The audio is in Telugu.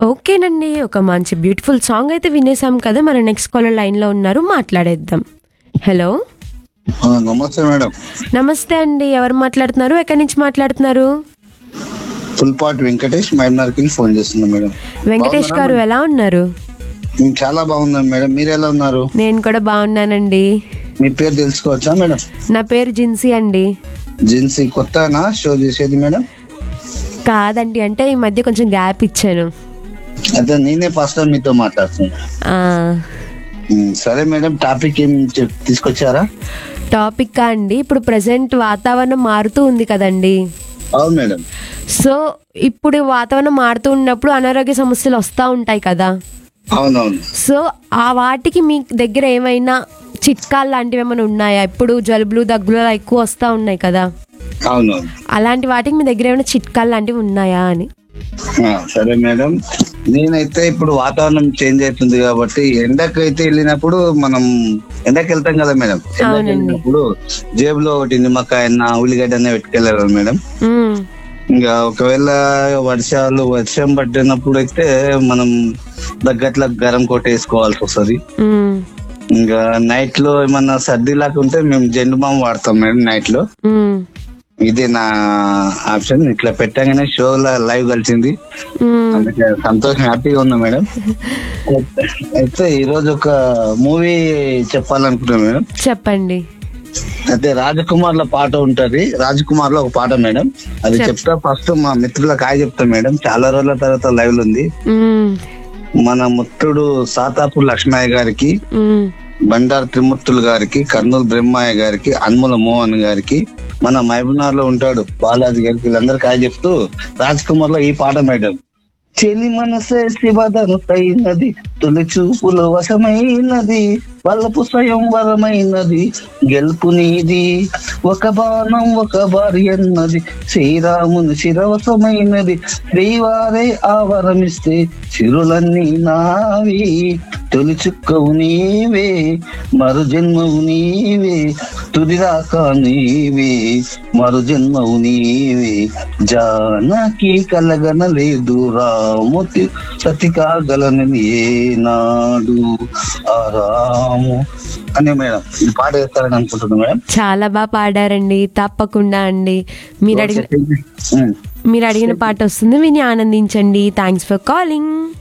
ఓకేనండి ఒక మంచి బ్యూటిఫుల్ సాంగ్ అయితే వినేసాం కదా మన నెక్స్ట్ కాలర్ లైన్లో ఉన్నారు మాట్లాడేద్దాం హలో ఆ, నమస్తే మేడం నమస్తే అండి ఎవరు మాట్లాడుతున్నారు ఎక్కడి నుంచి మాట్లాడుతున్నారు ఫుల్పాటి వెంకటేష్ మైనార్కి ఫోన్ చేస్తున్నా మేడం వెంకటేష్ గారు ఎలా ఉన్నారు మేము చాలా బాగున్నాం మేడం మీరు ఎలా ఉన్నారు నేను కూడా బాగున్నానండి మీ పేరు తెలుసుకోవచ్చా మేడం నా పేరు జిన్సీ అండి జిన్సీ కొత్తనా షో చేసేది మేడం కాదండి అంటే ఈ మధ్య కొంచెం గ్యాప్ ఇచ్చాను అదే నేనే ఫస్ట్ టైం మీతో మాట్లాడుతున్నా ఆ, ఉమ్, సరే మేడం టాపిక్ ఏం చెప్- తీసుకొచ్చారా టాపిక్ అండి ఇప్పుడు ప్రజెంట్ వాతావరణం మారుతూ ఉంది కదండి అవును మేడం సో ఇప్పుడు వాతావరణం మారుతూ ఉన్నప్పుడు అనారోగ్య సమస్యలు వస్తూ ఉంటాయి కదా అవునవును సో ఆ వాటికి మీ దగ్గర ఏమైనా చిట్కాలు లాంటివి ఏమైనా ఉన్నాయా ఇప్పుడు జలుబులు దగ్గులు అలా ఎక్కువ వస్తూ ఉన్నాయి కదా అవునవును అలాంటి వాటికి మీ దగ్గర ఏమైనా చిట్కాలు లాంటివి ఉన్నాయా అని ఆ, సరే మేడం నేనైతే ఇప్పుడు వాతావరణం చేంజ్ అవుతుంది కాబట్టి ఎండకైతే వెళ్ళినప్పుడు మనం ఎండకి వెళ్తాం కదా మేడం ఎండకి అవునండి. వెళ్ళినప్పుడు జేబులో ఒకటి నిమ్మకాయ ఉల్లిగడ్డ పెట్టుకెళ్ళారు మేడం మ్మ్. ఇంకా ఒకవేళ వర్షాలు వర్షం పట్టినప్పుడు అయితే మనం దగ్గట్లో గరం కోట వేసుకోవాల్సి వస్తుంది మ్మ్. ఇంకా నైట్ లో ఏమన్నా సర్ది లాగా ఉంటే మేము జెండు బామ్ వాడతాం మేడం నైట్ లో మ్మ్. ఇదే నా ఆప్షన్ ఇట్లా పెట్టగానే షో లైవ్ కలిసింది మ్మ్. అందుకే సంతోషం హ్యాపీగా ఉన్నా మేడం అయితే ఈ రోజు ఒక మూవీ చెప్పాలనుకుంటున్నాను మేడం చెప్పండి అయితే రాజకుమార్ లో పాట ఉంటది రాజకుమార్ లో ఒక పాట మేడం అది చెప్. చెప్తా ఫస్ట్ మా మిత్రులకు హాయ్ చెప్తా మేడం చాలా రోజుల తర్వాత లైవ్ లో ఉంది మ్మ్. మన ముత్తుడు సాతాపూర్ లక్ష్మయ్య గారికి మ్మ్. బండారు త్రిమూర్తులు గారికి కర్నూలు బ్రహ్మయ్య గారికి అన్ముల మోహన్ గారికి మన మహబూబ్నగర్ లో ఉంటాడు బాలాజీ గారికి వీళ్ళందరికీ హాయ్ చెప్తూ రాజ్ కుమార్ లో ఈ పాట మేడం చెలి మనసే శివధనుసైనది తొలి చూపులు వశమైనది వల్లపు స్వయం వరమైనది గెలుపు నీది ఒక బాణం ఒక భార్య అన్నది శ్రీరాముని శిరవసమైనది శ్రీవారే ఆవరమిస్తే చిరులన్నీ నావి తొలి చుక్కవు నీవే మరు జన్మవు నీవే తుదిరాక నీవే మరు జన్మవు నీవే జానకి కలగనలేదు రాముతి సతి కాగలనని ఏనాడు ఆ రాము అని మేడం ఈ పాట వేస్తారని అనుకుంటున్నా మేడం చాలా బాగా పాడారండి తప్పకుండా అండి మీరు అడిగిన ఉమ్. మీరు అడిగిన పాట వస్తుంది విని ఆనందించండి థ్యాంక్స్ ఫర్ కాలింగ్